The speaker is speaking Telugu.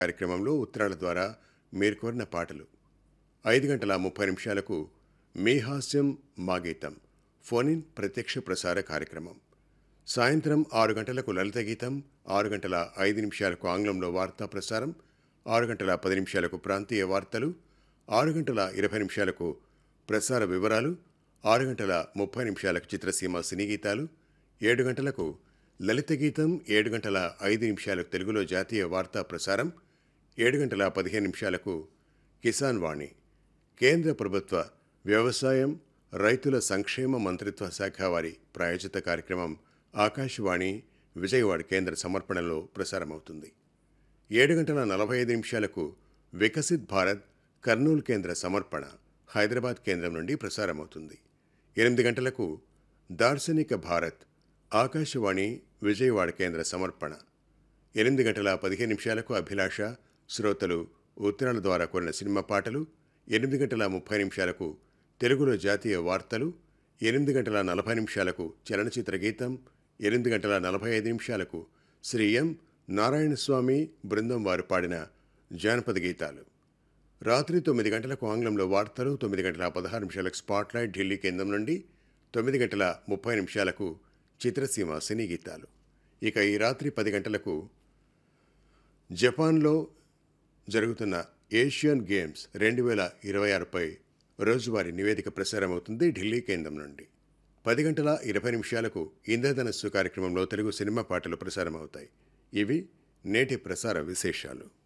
కార్యక్రమంలో ఉత్తరాల ద్వారా మీరు కోరిన పాటలు ఐదు గంటల ముప్పై నిమిషాలకు మీ హాస్యం మా గీతం ఫోన్ ఇన్ ప్రత్యక్ష ప్రసార కార్యక్రమం సాయంత్రం ఆరు గంటలకు లలిత గీతం ఆరు గంటల ఐదు నిమిషాలకు ఆంగ్లంలో వార్తా ప్రసారం ఆరు గంటల పది నిమిషాలకు ప్రాంతీయ వార్తలు ఆరు గంటల ఇరవై నిమిషాలకు ప్రసార వివరాలు ఆరు గంటల ముప్పై నిమిషాలకు చిత్రసీమ సినీ గీతాలు ఏడు గంటలకు లలిత గీతం ఏడు గంటల ఐదు నిమిషాలకు తెలుగులో జాతీయ వార్తా ప్రసారం ఏడు గంటల పదిహేను నిమిషాలకు కిసాన్ వాణి కేంద్ర ప్రభుత్వ వ్యవసాయం రైతుల సంక్షేమ మంత్రిత్వ శాఖ వారి ప్రాయోజిత కార్యక్రమం ఆకాశవాణి విజయవాడ కేంద్ర సమర్పణలో ప్రసారమవుతుంది ఏడు గంటల నలభై ఐదు నిమిషాలకు వికసిత్ భారత్ కర్నూలు కేంద్ర సమర్పణ హైదరాబాద్ కేంద్రం నుండి ప్రసారమవుతుంది ఎనిమిది గంటలకు దార్శనిక భారత్ ఆకాశవాణి విజయవాడ కేంద్ర సమర్పణ ఎనిమిది గంటల పదిహేను నిమిషాలకు అభిలాష శ్రోతలు ఉత్తరాల ద్వారా కోరిన సినిమా పాటలు ఎనిమిది గంటల ముప్పై నిమిషాలకు తెలుగులో జాతీయ వార్తలు ఎనిమిది గంటల నలభై నిమిషాలకు చలనచిత్ర గీతం ఎనిమిది గంటల నలభై ఐదు నిమిషాలకు శ్రీ ఎం నారాయణస్వామి బృందం వారు పాడిన జానపద గీతాలు రాత్రి తొమ్మిది గంటలకు ఆంగ్లంలో వార్తలు తొమ్మిది గంటల పదహారు నిమిషాలకు స్పాట్లైట్ ఢిల్లీ కేంద్రం నుండి తొమ్మిది గంటల ముప్పై నిమిషాలకు చిత్రసీమ సినీ గీతాలు ఇక ఈ రాత్రి పది గంటలకు జపాన్లో జరుగుతున్న ఏషియన్ గేమ్స్ రెండు వేల ఇరవై ఆరుపై రోజువారీ నివేదిక ప్రసారమవుతుంది ఢిల్లీ కేంద్రం నుండి పది గంటల ఇరవై నిమిషాలకు ఇంద్రధనస్సు కార్యక్రమంలో తెలుగు సినిమా పాటలు ప్రసారమవుతాయి ఇవి నేటి ప్రసార విశేషాలు